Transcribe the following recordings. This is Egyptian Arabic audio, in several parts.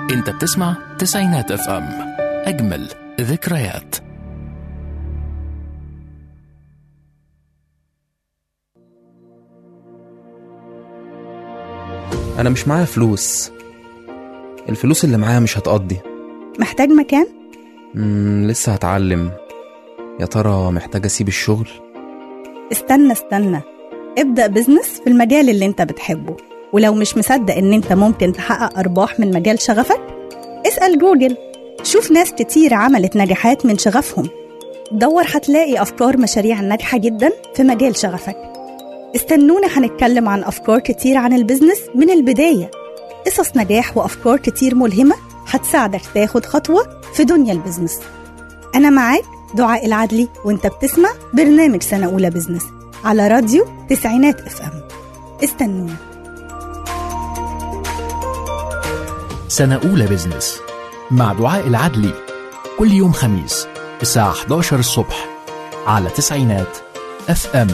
انت بتسمع تسعينات اف ام اجمل ذكريات أنا مش معايا فلوس الفلوس اللي معايا مش هتقضي محتاج مكان؟ مم لسه هتعلم يا ترى محتاج أسيب الشغل استنى استنى ابدأ بزنس في المجال اللي انت بتحبه ولو مش مصدق ان انت ممكن تحقق ارباح من مجال شغفك اسأل جوجل شوف ناس كتير عملت نجاحات من شغفهم دور هتلاقي افكار مشاريع ناجحة جدا في مجال شغفك استنونا هنتكلم عن افكار كتير عن البزنس من البداية قصص نجاح وافكار كتير ملهمة هتساعدك تاخد خطوة في دنيا البزنس أنا معاك دعاء العدلي وانت بتسمع برنامج سنة أولى بزنس على راديو تسعينات اف ام استنونا سنة أولى بزنس مع دعاء العدلي كل يوم خميس الساعة 11 الصبح على تسعينات اف ام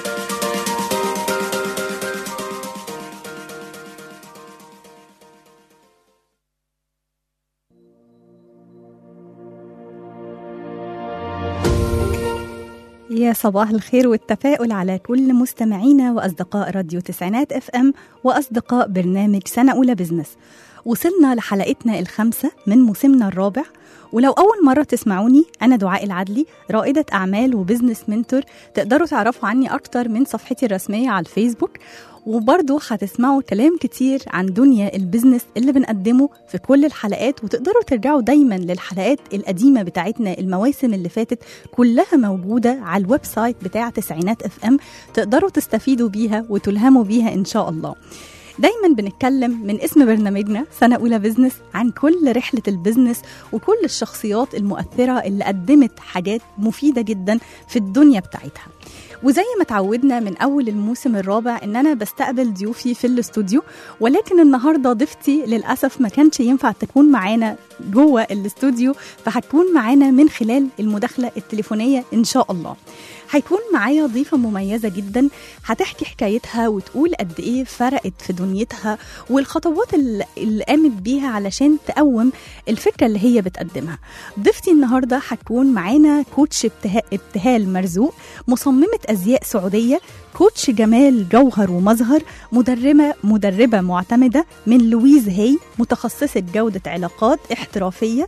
يا صباح الخير والتفاؤل على كل مستمعينا وأصدقاء راديو تسعينات اف ام وأصدقاء برنامج سنة أولى بزنس وصلنا لحلقتنا الخامسة من موسمنا الرابع ولو أول مرة تسمعوني أنا دعاء العدلي رائدة أعمال وبزنس منتور تقدروا تعرفوا عني أكتر من صفحتي الرسمية على الفيسبوك وبرضه هتسمعوا كلام كتير عن دنيا البزنس اللي بنقدمه في كل الحلقات وتقدروا ترجعوا دايما للحلقات القديمة بتاعتنا المواسم اللي فاتت كلها موجودة على الويب سايت بتاع تسعينات اف ام تقدروا تستفيدوا بيها وتلهموا بيها إن شاء الله دايما بنتكلم من اسم برنامجنا سنة أولى بزنس عن كل رحلة البزنس وكل الشخصيات المؤثرة اللي قدمت حاجات مفيدة جدا في الدنيا بتاعتها وزي ما تعودنا من أول الموسم الرابع إن أنا بستقبل ضيوفي في الاستوديو ولكن النهاردة ضيفتي للأسف ما كانش ينفع تكون معانا جوه الاستوديو فهتكون معانا من خلال المداخلة التليفونية إن شاء الله هيكون معايا ضيفة مميزة جدا هتحكي حكايتها وتقول قد إيه فرقت في دنيتها والخطوات اللي اللي قامت بيها علشان تقوم الفكرة اللي هي بتقدمها ضيفتي النهاردة هتكون معانا كوتش ابتها- ابتهال مرزوق مصممة أزياء سعودية كوتش جمال جوهر ومظهر مدربة مدربة معتمدة من لويز هي متخصصة جودة علاقات احترافية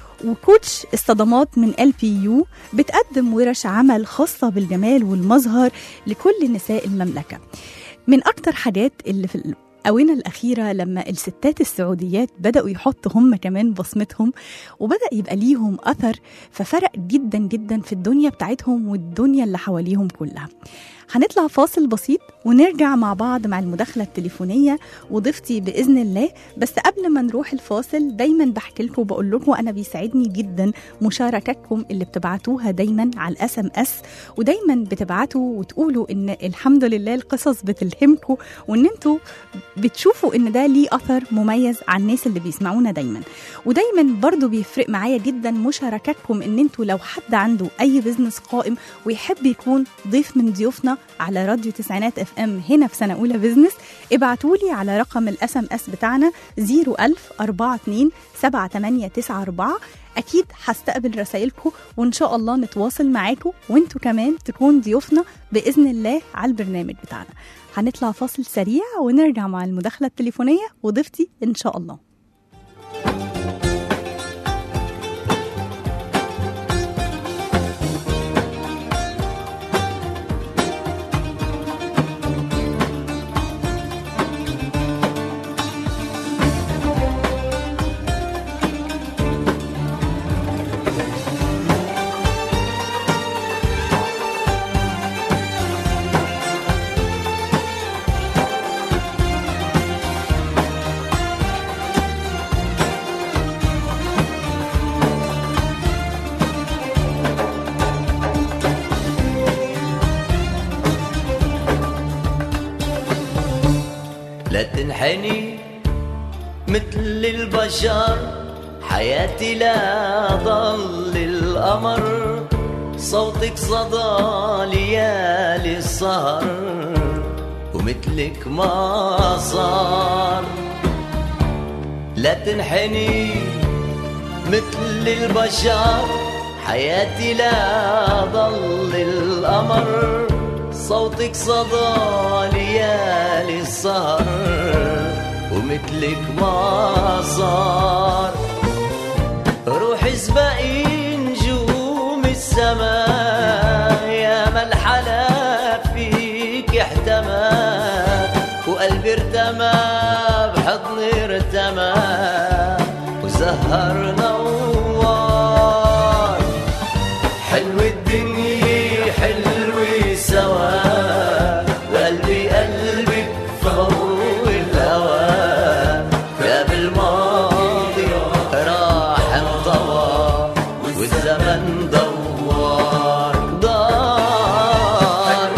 وكوتش الصدمات من ال بي يو بتقدم ورش عمل خاصة بالجمال والمظهر لكل نساء المملكة من أكتر حاجات اللي في الآونة الأخيرة لما الستات السعوديات بدأوا يحطوا هم كمان بصمتهم وبدأ يبقى ليهم أثر ففرق جدا جدا في الدنيا بتاعتهم والدنيا اللي حواليهم كلها هنطلع فاصل بسيط ونرجع مع بعض مع المداخلة التليفونية وضيفتي بإذن الله بس قبل ما نروح الفاصل دايما بحكي لكم وبقول لكم أنا بيسعدني جدا مشاركتكم اللي بتبعتوها دايما على الاس ام اس ودايما بتبعتوا وتقولوا ان الحمد لله القصص بتلهمكم وان انتوا بتشوفوا ان ده ليه اثر مميز على الناس اللي بيسمعونا دايما ودايما برضو بيفرق معايا جدا مشاركتكم ان انتوا لو حد عنده اي بزنس قائم ويحب يكون ضيف من ضيوفنا على راديو تسعينات اف ام هنا في سنه اولى بزنس ابعتوا لي على رقم الاس ام اس بتاعنا 01000 42 7894 اكيد هستقبل رسائلكم وان شاء الله نتواصل معاكم وانتوا كمان تكون ضيوفنا باذن الله على البرنامج بتاعنا هنطلع فاصل سريع ونرجع مع المداخله التليفونيه وضيفتي ان شاء الله لا تنحني مثل البشر حياتي لا ضل القمر صوتك صدى ليالي السهر ومثلك ما صار لا تنحني مثل البشر حياتي لا ضل القمر صوتك صدى ليالي السهر ومثلك ما صار روحي سبقي نجوم السماء يا ما الحلا فيك احتمى وقلبي ارتمى بحضني ارتمى وزهر نوار حلو الدنيا حلوة سوا وقلبي قلبك فوق الهوى يا بالماضي راح انطوى والزمن دوار دار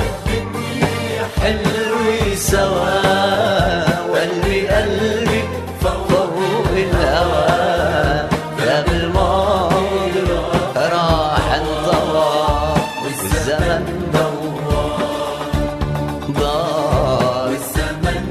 حلوة سوا وقلبي قلبك فوق الهوى يا بالماضي راح انطوى والزمن دوار دار والزمن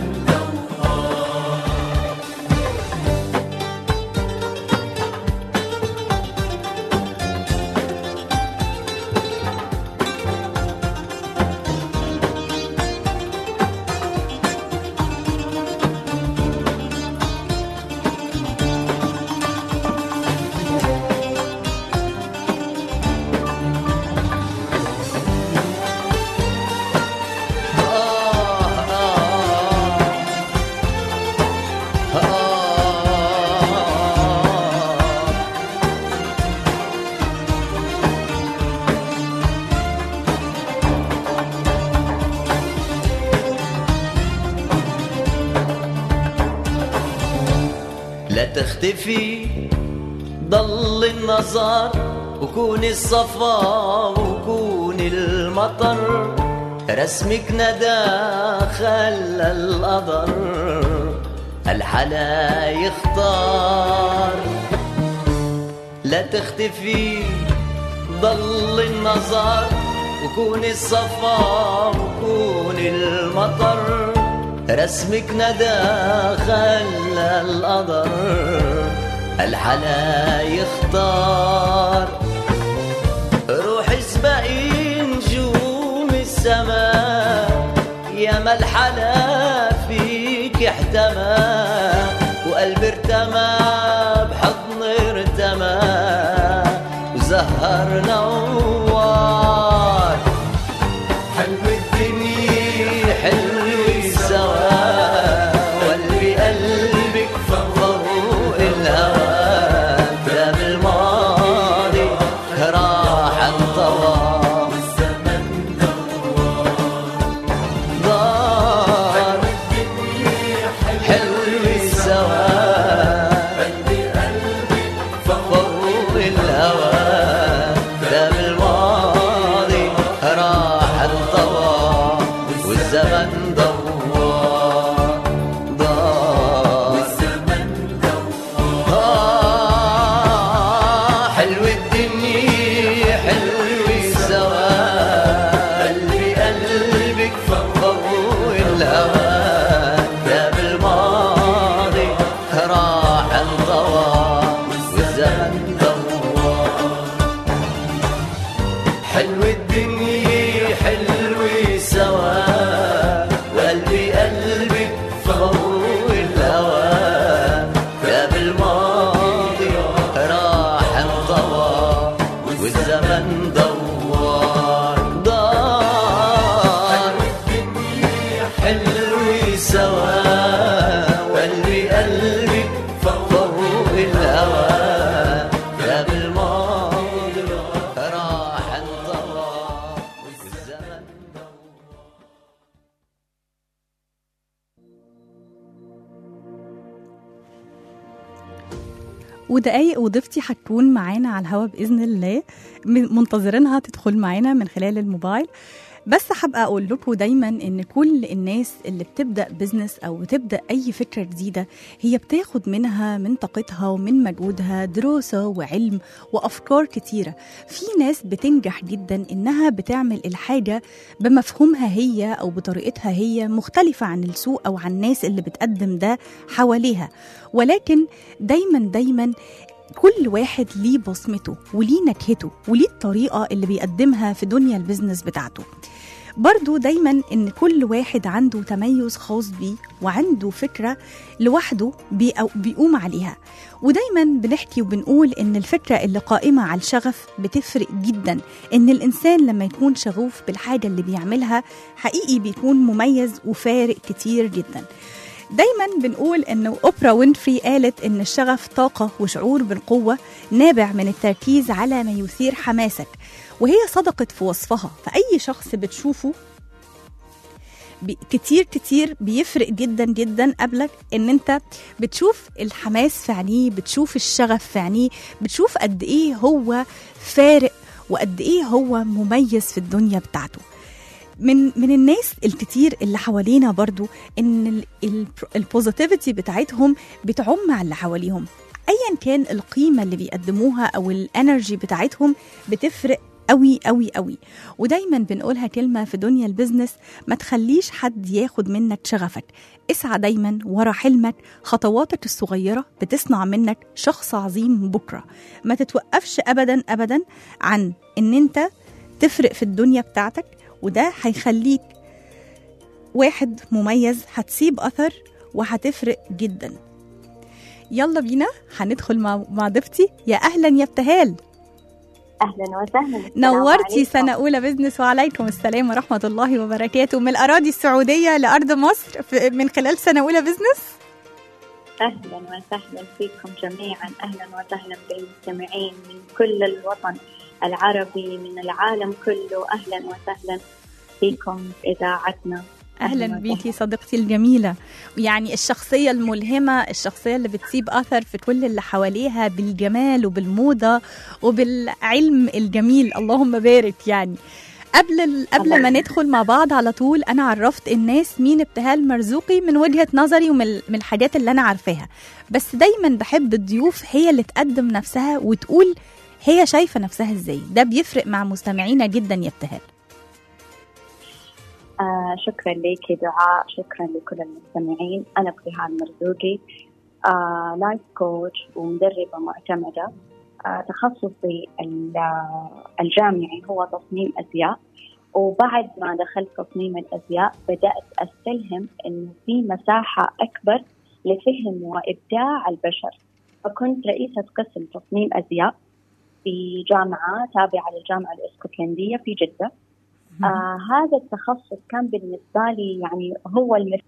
لا تختفي ضل النظر وكون الصفا وكون المطر رسمك ندى خلى القدر الحلا يختار لا تختفي ضل النظر وكون الصفا وكون المطر رسمك ندى خلى القدر الحلا يختار روح اسبقي نجوم السماء يا ما الحلا فيك احتمى وقلبي ارتمى بحضن ارتمى وزهر نوار حلو الدنيا حلو سوا واللي قلبك فوق الهوى ده بالماضي راح انطوى والزمن دار حلو سوا فوق الهوى ده بالماضي راح انطوى والزمن دوار دار والزمن دوار حلو الدنيا حلو سوا قلبي قلبك فوق الهوى ده بالماضي راح انطوى والزمن دوار حلو الدنيا حلو سوا وقلبي قلبك فوق الهوى يا بالماضي راح انطوى والزمن دوار دار حلو سوا وقلبي قلبك فوق الهوى يا بالماضي راح انطوى والزمن دوار ودقايق وضيفتي هتكون معانا على الهوا باذن الله من- منتظرينها تدخل معانا من خلال الموبايل بس حابة أقول لكم دايما إن كل الناس اللي بتبدأ بزنس أو بتبدأ أي فكرة جديدة هي بتاخد منها من طاقتها ومن مجهودها دراسة وعلم وأفكار كتيرة في ناس بتنجح جدا إنها بتعمل الحاجة بمفهومها هي أو بطريقتها هي مختلفة عن السوق أو عن الناس اللي بتقدم ده حواليها ولكن دايما دايما كل واحد ليه بصمته وليه نكهته وليه الطريقة اللي بيقدمها في دنيا البيزنس بتاعته برضو دايما ان كل واحد عنده تميز خاص بيه وعنده فكرة لوحده بي- أو بيقوم عليها ودايما بنحكي وبنقول ان الفكرة اللي قائمة على الشغف بتفرق جدا ان الانسان لما يكون شغوف بالحاجة اللي بيعملها حقيقي بيكون مميز وفارق كتير جدا دايما بنقول ان اوبرا وينفري قالت ان الشغف طاقه وشعور بالقوه نابع من التركيز على ما يثير حماسك وهي صدقت في وصفها فاي شخص بتشوفه بي- كتير كتير بيفرق جدا جدا قبلك ان انت بتشوف الحماس في عينيه بتشوف الشغف في عينيه بتشوف قد ايه هو فارق وقد ايه هو مميز في الدنيا بتاعته من من الناس الكتير اللي حوالينا برضو ان البوزيتيفيتي بتاعتهم بتعم على اللي حواليهم ايا كان القيمه اللي بيقدموها او الانرجي بتاعتهم بتفرق قوي قوي قوي ودايما بنقولها كلمه في دنيا البيزنس ما تخليش حد ياخد منك شغفك اسعى دايما ورا حلمك خطواتك الصغيره بتصنع منك شخص عظيم بكره ما تتوقفش ابدا ابدا عن ان انت تفرق في الدنيا بتاعتك وده هيخليك واحد مميز هتسيب اثر وهتفرق جدا يلا بينا هندخل مع مع ضيفتي يا اهلا يا ابتهال اهلا وسهلا السلام نورتي عليكم. سنه اولى بزنس وعليكم السلام ورحمه الله وبركاته من الاراضي السعوديه لارض مصر في- من خلال سنه اولى بزنس اهلا وسهلا فيكم جميعا اهلا وسهلا بالمستمعين من كل الوطن العربي من العالم كله اهلا وسهلا فيكم في اذاعتنا اهلا وسهلا. بيكي صديقتي الجميله يعني الشخصيه الملهمه الشخصيه اللي بتسيب اثر في كل اللي حواليها بالجمال وبالموضه وبالعلم الجميل اللهم بارك يعني قبل ال... قبل ما ندخل مع بعض على طول انا عرفت الناس مين ابتهال مرزوقي من وجهه نظري ومن من الحاجات اللي انا عارفاها بس دايما بحب الضيوف هي اللي تقدم نفسها وتقول هي شايفه نفسها ازاي ده بيفرق مع مستمعينا جدا يا ابتهال آه شكرا لك دعاء شكرا لكل المستمعين انا ابتهال مرزوقي آه لايف كوتش ومدربه معتمده آه تخصصي ال- آه، الجامعي هو تصميم ازياء وبعد ما دخلت تصميم الازياء بدات استلهم انه في مساحه اكبر لفهم وابداع البشر فكنت رئيسه قسم تصميم ازياء في جامعه تابعه للجامعه الاسكتلنديه في جده آه هذا التخصص كان بالنسبة لي يعني هو المف...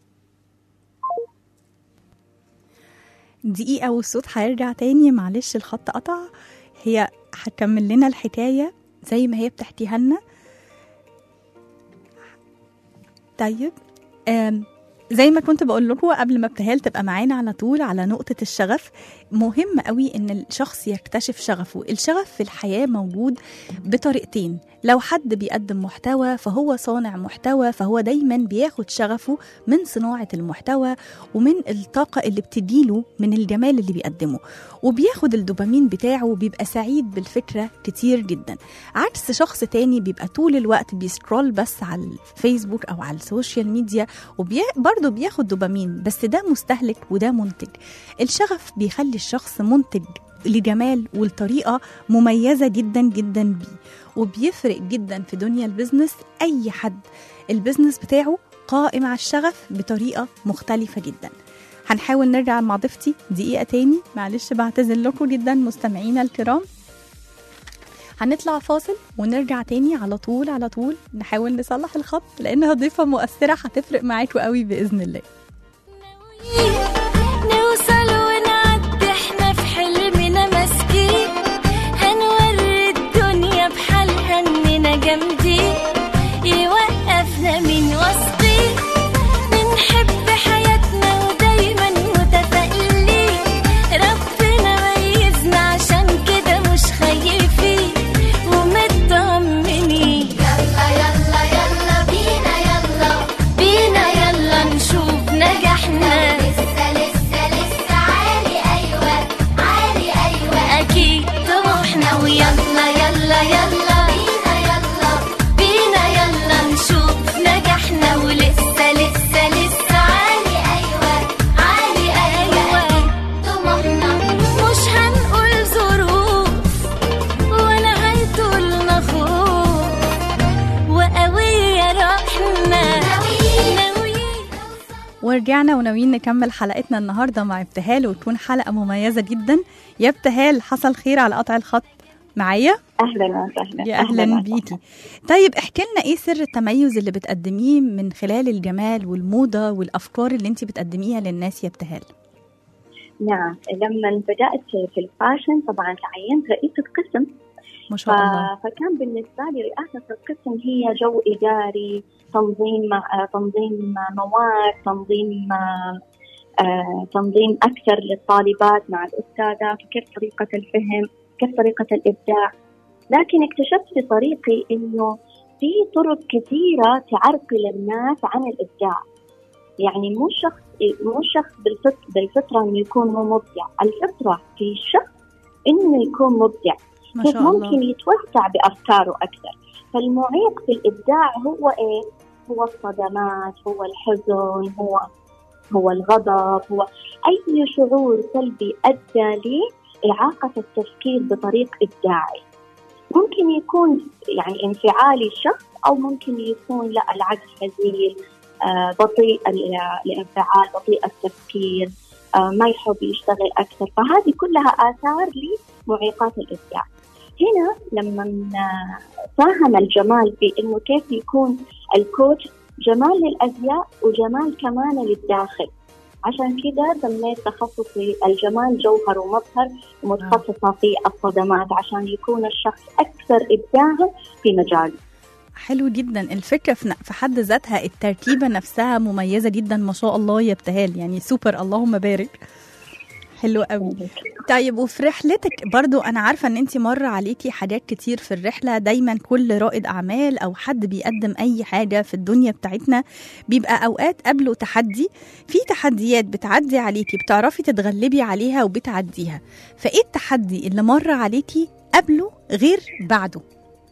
دقيقة والصوت هيرجع تاني معلش الخط قطع هي هتكمل لنا الحكاية زي ما هي بتحكيها لنا طيب آم، زي ما كنت بقول لكم قبل ما ابتهال تبقى معانا على طول على نقطة الشغف مهم قوي ان الشخص يكتشف شغفه الشغف في الحياة موجود بطريقتين لو حد بيقدم محتوى فهو صانع محتوى فهو دايما بياخد شغفه من صناعة المحتوى ومن الطاقة اللي بتجيله من الجمال اللي بيقدمه وبياخد الدوبامين بتاعه وبيبقى سعيد بالفكرة كتير جدا عكس شخص تاني بيبقى طول الوقت بيسكرول بس على الفيسبوك أو على السوشيال ميديا وبرضه بياخد دوبامين بس ده مستهلك وده منتج الشغف بيخلي الشخص منتج لجمال ولطريقة مميزة جدا جدا بيه وبيفرق جدا في دنيا البيزنس أي حد البيزنس بتاعه قائم على الشغف بطريقة مختلفة جدا هنحاول نرجع مع ضيفتي دقيقة تاني معلش بعتذر لكم جدا مستمعينا الكرام هنطلع فاصل ونرجع تاني على طول على طول نحاول نصلح الخط لانها ضيفة مؤثرة هتفرق معاكوا قوي بإذن الله نوصل ونعدي احنا في حلمنا ماسكين هنوري الدنيا بحالها اننا جامدين يوقفنا من وسطين بنحب حياتنا ودايما متفائلين ربنا ميزنا عشان كده مش خايفين ومطمنين يلا يلا ورجعنا وناويين نكمل حلقتنا النهارده مع ابتهال وتكون حلقه مميزه جدا يا ابتهال حصل خير على قطع الخط معايا اهلا وسهلا يا اهلا بيكي طيب احكي لنا ايه سر التميز اللي بتقدميه من خلال الجمال والموضه والافكار اللي انت بتقدميها للناس يا ابتهال نعم لما بدات في الفاشن طبعا تعينت رئيسه قسم ما شاء الله ف- فكان بالنسبة لي رئاسة القسم هي جو إداري تنظيم آه، تنظيم مواد تنظيم آه، آه، تنظيم أكثر للطالبات مع الأستاذة كيف طريقة الفهم كيف طريقة الإبداع لكن اكتشفت في طريقي إنه في طرق كثيرة تعرقل الناس عن الإبداع يعني مو شخص مو شخص بالفطرة, بالفطرة إنه يكون مو مبدع الفطرة في الشخص إنه يكون مبدع ما كيف شاء الله ممكن يتوسع بأفكاره أكثر فالمعيق في الإبداع هو إيه؟ هو الصدمات هو الحزن هو هو الغضب هو أي شعور سلبي أدى لإعاقة التفكير بطريق إبداعي ممكن يكون يعني انفعالي الشخص أو ممكن يكون لا العكس هزيل آه بطيء ال- الانفعال بطيء التفكير آه ما يحب يشتغل أكثر فهذه كلها آثار لمعيقات الإبداع هنا لما فهم الجمال في انه كيف يكون الكوتش جمال للازياء وجمال كمان للداخل عشان كذا سميت تخصصي الجمال جوهر ومظهر ومتخصصه في الصدمات عشان يكون الشخص اكثر ابداعا في مجاله حلو جدا الفكره في في حد ذاتها التركيبه نفسها مميزه جدا ما شاء الله يا ابتهال يعني سوبر اللهم بارك حلو قوي طيب وفي رحلتك برضو انا عارفه ان انت مر عليكي حاجات كتير في الرحله دايما كل رائد اعمال او حد بيقدم اي حاجه في الدنيا بتاعتنا بيبقى اوقات قبله تحدي في تحديات بتعدي عليكي بتعرفي تتغلبي عليها وبتعديها فايه التحدي اللي مر عليكي قبله غير بعده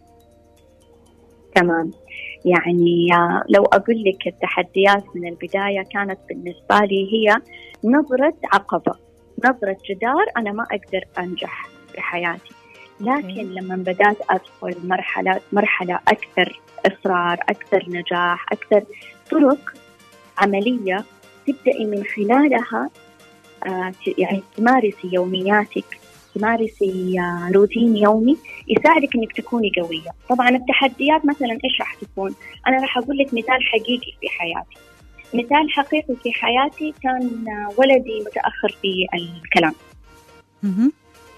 تمام يعني آه، لو أقول لك التحديات من البداية كانت بالنسبة لي هي نظرة عقبة نظرة جدار أنا ما أقدر أنجح في حياتي لكن لما بدأت أدخل مرحلة مرحلة أكثر إصرار أكثر نجاح أكثر طرق عملية تبدأي من خلالها آه، ت- يعني تمارسي يومياتك تمارسي آه، روتين يومي يساعدك انك تكوني قويه، طبعا التحديات مثلا ايش راح تكون؟ انا راح اقول لك مثال حقيقي في حياتي. مثال حقيقي في حياتي كان آه، ولدي متاخر في الكلام، مهم.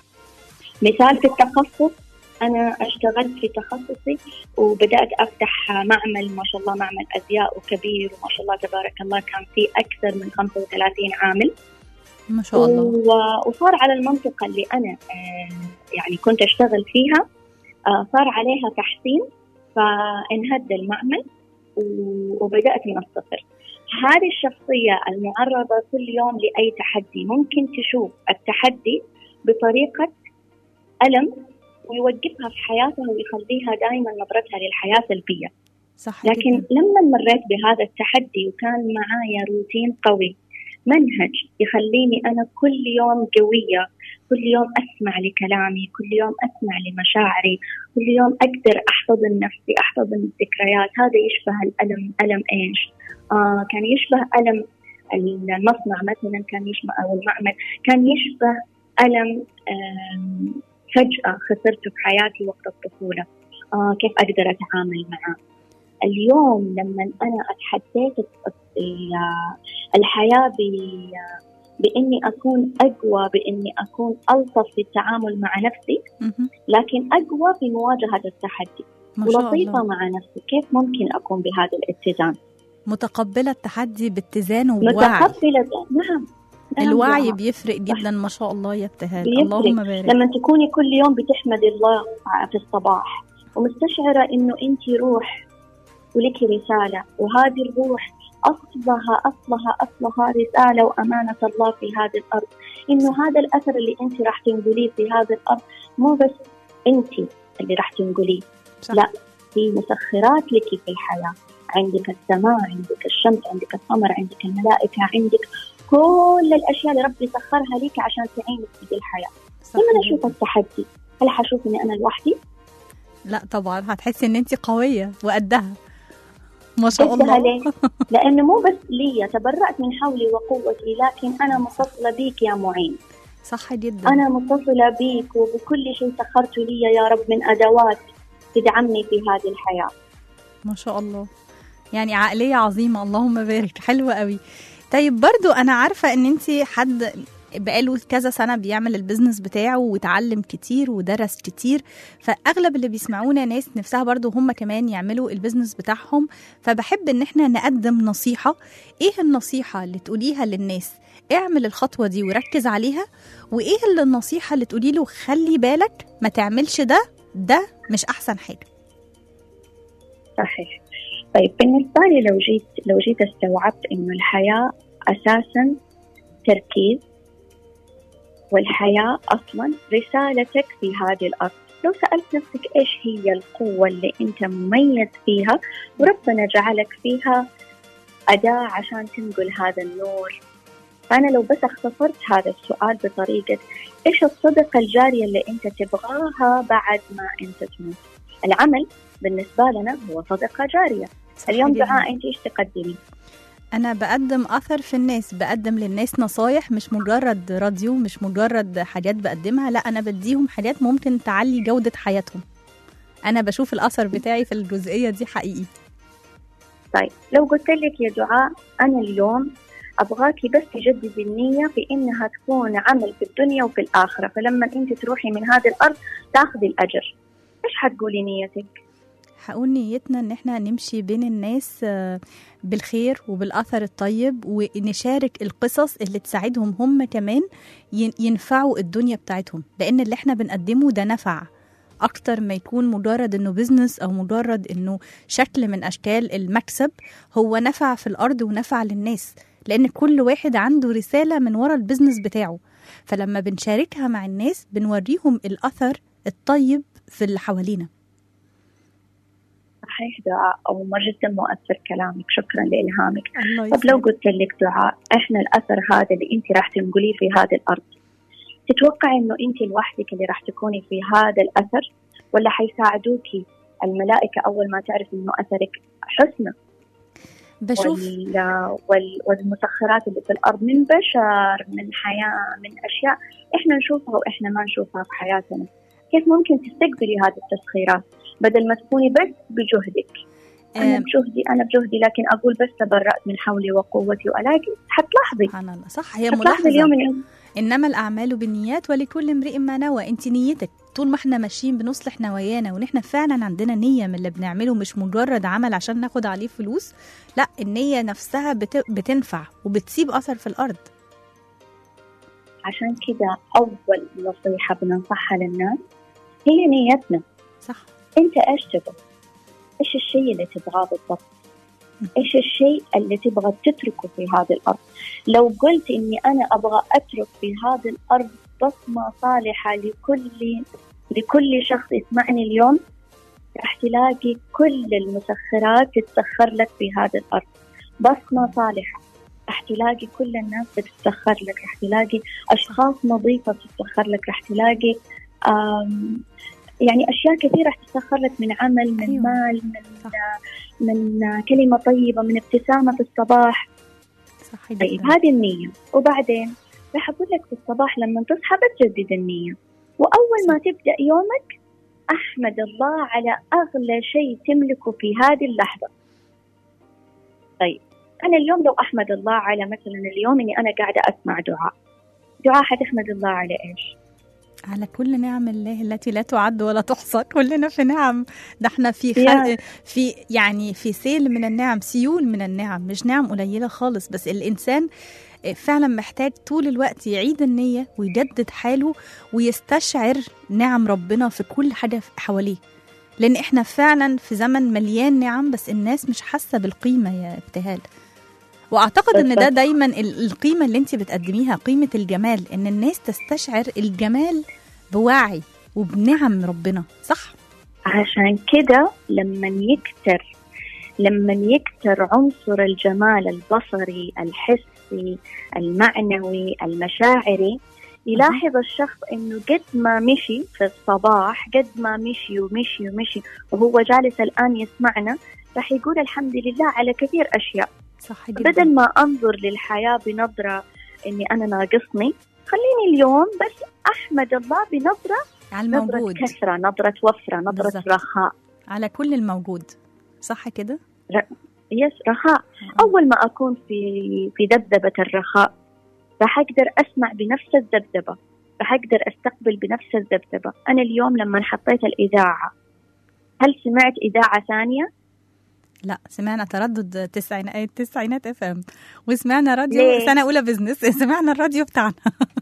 مثال في التخصص انا اشتغلت في تخصصي وبدات افتح آه، معمل ما شاء الله معمل ازياء وكبير وما شاء الله تبارك الله كان فيه اكثر من 35 عامل ما شاء الله و- وصار على المنطقة اللي أنا آه، يعني كنت أشتغل فيها آه، صار عليها تحسين فانهد المعمل و- وبدأت من الصفر هذه الشخصية المعرضة كل يوم لأي تحدي ممكن تشوف التحدي بطريقة ألم ويوقفها في حياتها ويخليها دائما نظرتها للحياة سلبية صح لكن جدا. لما مريت بهذا التحدي وكان معايا روتين قوي منهج يخليني أنا كل يوم قوية كل يوم أسمع لكلامي كل يوم أسمع لمشاعري كل يوم أقدر أحتضن نفسي أحتضن الذكريات هذا يشبه الألم ألم إيش آه كان يشبه ألم المصنع مثلا كان يشبه أو المعمل كان يشبه ألم آم، فجأة خسرته في حياتي وقت الطفولة آه كيف أقدر أتعامل معه اليوم لما أنا أتحديت ال- الحياة ب- بإني أكون أقوى بإني أكون ألطف في التعامل مع نفسي مهم. لكن أقوى في مواجهة التحدي ما شاء ولطيفة الله مع نفسي كيف ممكن أكون بهذا الاتزان متقبله التحدي باتزان ووعي متقبلة نعم نعم الوعي يا بيفرق جدا ما شاء الله يا ابتهال بيفرق. اللهم بارك لما تكوني كل يوم بتحمدي الله في الصباح ومستشعرة إنه أنت روح ولك رسالة وهذه الروح أصلها أصلها أصلها رسالة وأمانة الله في هذه الأرض إنه هذا الأثر اللي أنت راح تنقليه في هذه الأرض مو بس أنت اللي راح تنقليه صح. لا في مسخرات لك في الحياة عندك السماء عندك الشمس عندك القمر عندك الملائكة عندك كل الأشياء اللي ربي سخرها لك عشان تعينك في الحياة صح لما جداً. أشوف التحدي هل حشوف إني أنا لوحدي؟ لا طبعا هتحسي ان انت قويه وقدها ما شاء جدها الله ليه؟ لأنه مو بس لي تبرأت من حولي وقوتي لكن أنا متصلة بيك يا معين صح جدا أنا متصلة بيك وبكل شيء سخرته لي يا رب من أدوات تدعمني في هذه الحياة ما شاء الله يعني عقلية عظيمة اللهم بارك حلوة قوي طيب برضو أنا عارفة إن أنت حد بقاله كذا سنة بيعمل البيزنس بتاعه وتعلم كتير ودرس كتير فأغلب اللي بيسمعونا ناس نفسها برضو هم كمان يعملوا البيزنس بتاعهم فبحب إن احنا نقدم نصيحة إيه النصيحة اللي تقوليها للناس اعمل الخطوة دي وركز عليها وإيه اللي النصيحة اللي تقولي له خلي بالك ما تعملش ده ده مش أحسن حاجة صحيح طيب بالنسبة لي لو جيت لو جيت استوعبت إنه الحياة أساسا تركيز والحياة أصلا رسالتك في هذه الأرض لو سألت نفسك إيش هي القوة اللي أنت مميز فيها وربنا جعلك فيها أداة عشان تنقل هذا النور فأنا لو بس اختصرت هذا السؤال بطريقة إيش الصدقة الجارية اللي أنت تبغاها بعد ما أنت تموت العمل بالنسبة لنا هو صدقة جارية صح اليوم جداً. دعاء أنت إيش تقدمي أنا بقدم أثر في الناس بقدم للناس نصايح مش مجرد راديو مش مجرد حاجات بقدمها لا أنا بديهم حاجات ممكن تعلي جودة حياتهم أنا بشوف الأثر بتاعي في الجزئية دي حقيقي طيب لو قلت لك يا دعاء أنا اليوم أبغاكي بس تجددي النية في إنها تكون عمل في الدنيا وفي الآخرة فلما أنت تروحي من هذه الأرض تاخذي الأجر إيش حتقولي نيتك؟ هقول نيتنا ان احنا نمشي بين الناس آه، بالخير وبالاثر الطيب ونشارك القصص اللي تساعدهم هم كمان ين- ينفعوا الدنيا بتاعتهم لان اللي احنا بنقدمه ده نفع اكتر ما يكون مجرد انه بيزنس او مجرد انه شكل من اشكال المكسب هو نفع في الارض ونفع للناس لان كل واحد عنده رساله من ورا البيزنس بتاعه فلما بنشاركها مع الناس بنوريهم الاثر الطيب في اللي حوالينا صحيح دعاء أو مرة جدا مؤثر كلامك شكرا لإلهامك الله طب لو يسعدك. قلت لك دعاء إحنا الأثر هذا اللي أنت راح تنقليه في هذه الأرض تتوقعي إنه أنت لوحدك اللي راح تكوني في هذا الأثر ولا حيساعدوكي الملائكة أول ما تعرف إنه أثرك حسنى بشوف وال... وال... والمسخرات اللي في الأرض من بشر من حياة من أشياء إحنا نشوفها وإحنا ما نشوفها في حياتنا كيف ممكن تستقبلي هذه التسخيرات بدل ما تكوني بس بجهدك أنا آم، بجهدي أنا بجهدي لكن أقول بس تبرأت من حولي وقوتي وألاقي حتلاحظي سبحان الله صح هي حتلاحظي ملاحظة اليوم إن إنما الأعمال بالنيات ولكل امرئ ما نوى أنت نيتك طول ما احنا ماشيين بنصلح نوايانا وان احنا فعلا عندنا نية من اللي بنعمله مش مجرد عمل عشان ناخد عليه فلوس لا النية نفسها بت... بتنفع وبتسيب أثر في الأرض عشان كذا أول نصيحة بننصحها للناس هي نيتنا صح انت ايش تبغى؟ ايش الشيء اللي تبغاه بالضبط؟ ايش الشيء اللي تبغى تتركه في هذه الارض؟ لو قلت اني انا ابغى اترك في هذه الارض بصمه صالحه لكل لكل شخص يسمعني اليوم راح تلاقي كل المسخرات تتسخر لك في هذه الارض بصمه صالحه راح تلاقي كل الناس بتتسخر لك راح تلاقي اشخاص نظيفه بتتسخر لك راح تلاقي آم يعني اشياء كثيره راح تتسخر لك من عمل من أيوة. مال من صح. من كلمه طيبه من ابتسامه في الصباح صح طيب جدا هذه النية وبعدين راح أقول لك في الصباح لما تصحى بتجدد النية وأول ما تبدأ يومك أحمد الله على أغلى شيء تملكه في هذه اللحظة طيب أنا اليوم لو أحمد الله على مثلا اليوم إني أنا قاعدة أسمع دعاء دعاء حتحمد الله على إيش؟ على كل نعم الله التي لا تعد ولا تحصى كلنا في نعم ده احنا في يا. خلق في يعني في سيل من النعم سيول من النعم مش نعم قليله خالص بس الانسان فعلا محتاج طول الوقت يعيد النية ويجدد حاله ويستشعر نعم ربنا في كل حاجة حواليه لأن احنا فعلا في زمن مليان نعم بس الناس مش حاسة بالقيمة يا ابتهال واعتقد ان ده بالظبط. دايما ال- القيمه اللي انت بتقدميها قيمه الجمال ان الناس تستشعر الجمال بوعي وبنعم ربنا صح عشان كده لما يكتر لما يكتر عنصر الجمال البصري الحسي المعنوي المشاعري يلاحظ الشخص انه قد ما مشي في الصباح قد ما مشي ومشي ومشي وهو جالس الان يسمعنا راح يقول الحمد لله على كثير أشياء صح جدا بدل ما أنظر للحياة بنظرة إني أنا ناقصني خليني اليوم بس أحمد الله بنظرة على نظرة الموجود كثرة نظرة وفرة نظرة بالضبط. رخاء على كل الموجود صح كده يس رخاء أول ما أكون في في ذبذبة الرخاء راح أقدر أسمع بنفس الذبذبة راح أقدر أستقبل بنفس الذبذبة أنا اليوم لما حطيت الإذاعة هل سمعت إذاعة ثانية؟ لا سمعنا تردد تسعينات التسعينات اف ام وسمعنا راديو ليه؟ سنه اولى بزنس سمعنا الراديو بتاعنا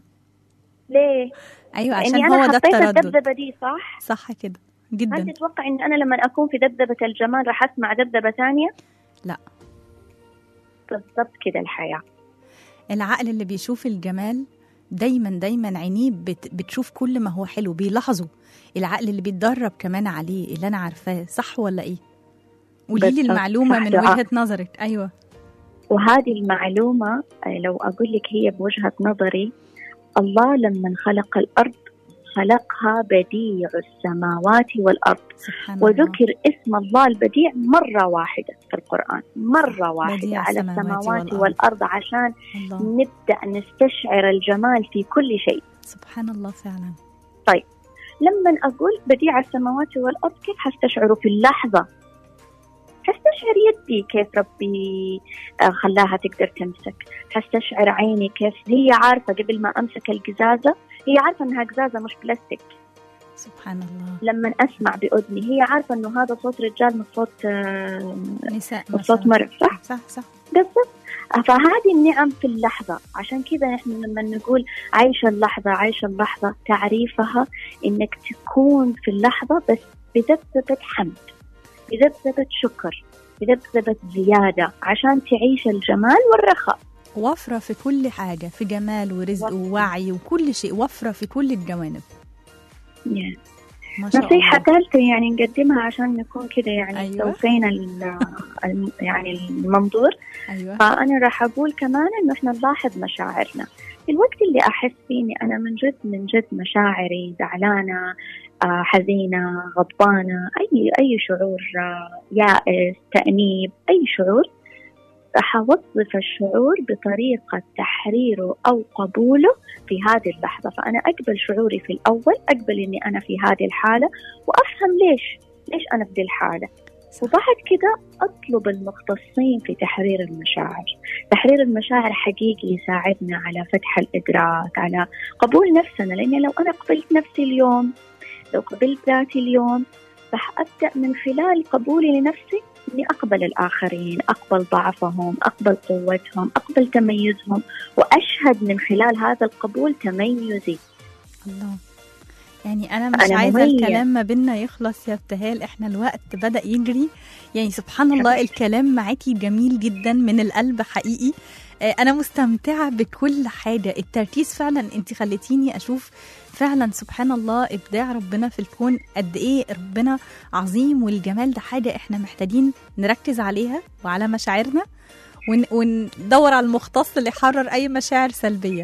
ليه؟ ايوه عشان لأني هو أنا ده حطيت التردد الذبذبة دي صح؟ صح كده هل جدا تتوقع إن أنا لما أكون في ذبذبة الجمال راح أسمع ذبذبة ثانية؟ لا. بالضبط كده الحياة العقل اللي بيشوف الجمال دايما دايما عينيه بت بتشوف كل ما هو حلو بيلاحظه العقل اللي بيتدرب كمان عليه اللي انا عارفاه صح ولا ايه قولي لي بالضبط، المعلومه صح من دعاء. وجهه نظرك ايوه وهذه المعلومة آه، لو أقول لك هي بوجهة نظري الله لما خلق الأرض خلقها بديع السماوات والأرض سبحان الله وذكر اسم الله البديع مرة واحدة في القرآن مرة واحدة بديع على السماوات السماوات والأرض. والأرض عشان الله نبدأ نستشعر الجمال في كل شيء سبحان الله فعلا لما أقول بديع السماوات والأرض كيف حستشعره في اللحظة حستشعر يدي كيف ربي آه، خلاها تقدر تمسك حستشعر عيني كيف هي عارفة قبل ما أمسك القزازة هي عارفة أنها قزازة مش بلاستيك سبحان الله لما أسمع بأذني هي عارفة أنه هذا صوت رجال مش صوت آه، نساء مش صوت مرأة صح؟ صح صح بالضبط فهذه النعم في اللحظة عشان كذا نحن لما نقول عيش اللحظة عيش اللحظة تعريفها إنك تكون في اللحظة بس بذبذبة حمد بذبذبة شكر بذبذبة زيادة عشان تعيش الجمال والرخاء وفرة في كل حاجة في جمال ورزق وفرة. ووعي وكل شيء وفرة في كل الجوانب يعني ما شاء نصيحة الله ثالثة يعني نقدمها عشان نكون كذا يعني أيوة. سوفينا ال- الم- يعني المنظور أيوة فأنا راح أقول كمان إنه إحنا نلاحظ مشاعرنا في الوقت اللي أحس فيه إني أنا من جد من جد مشاعري زعلانة آه، حزينة غضبانة أي أي شعور آه، يائس تأنيب أي شعور راح أوظف الشعور بطريقة تحريره أو قبوله في هذه اللحظة فأنا أقبل شعوري في الأول أقبل إني أنا في هذه الحالة وأفهم ليش ليش أنا في دي الحالة صح. وبعد كده أطلب المختصين في تحرير المشاعر تحرير المشاعر حقيقي يساعدنا على فتح الإدراك على قبول نفسنا لأن لو أنا قبلت نفسي اليوم لو قبلت ذاتي اليوم راح أبدأ من خلال قبولي لنفسي إني أقبل الآخرين أقبل ضعفهم أقبل قوتهم أقبل تميزهم وأشهد من خلال هذا القبول تميزي الله يعني انا مش أنا عايزه مميز. الكلام ما بينا يخلص يا ابتهال احنا الوقت بدا يجري يعني سبحان الله الكلام معاكي جميل جدا من القلب حقيقي آه، انا مستمتعه بكل حاجه التركيز فعلا انت خليتيني اشوف فعلا سبحان الله ابداع ربنا في الكون قد ايه ربنا عظيم والجمال ده حاجه احنا محتاجين نركز عليها وعلى مشاعرنا ون- وندور على المختص اللي يحرر اي مشاعر سلبيه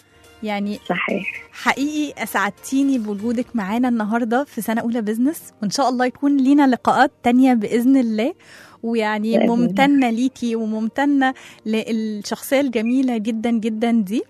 يعني صحيح حقيقي اسعدتيني بوجودك معانا النهارده في سنه اولى بزنس وان شاء الله يكون لينا لقاءات تانية باذن الله ويعني بإذن الله. ممتنه ليكي وممتنه للشخصيه الجميله جدا جدا دي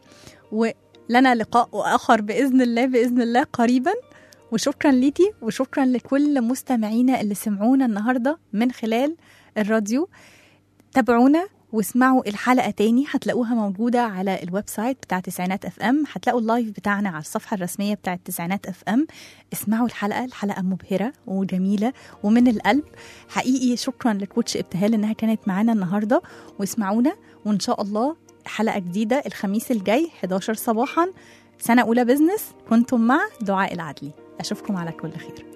ولنا لقاء اخر باذن الله باذن الله قريبا وشكرا ليكي وشكرا لكل مستمعينا اللي سمعونا النهارده من خلال الراديو تابعونا واسمعوا الحلقة تاني هتلاقوها موجودة على الويب سايت بتاع تسعينات اف ام هتلاقوا اللايف بتاعنا على الصفحة الرسمية بتاعت تسعينات اف ام اسمعوا الحلقة الحلقة مبهرة وجميلة ومن القلب حقيقي شكرا لكوتش ابتهال انها كانت معانا النهاردة واسمعونا وان شاء الله حلقة جديدة الخميس الجاي 11 صباحا سنة أولى بزنس كنتم مع دعاء العدلي أشوفكم على كل خير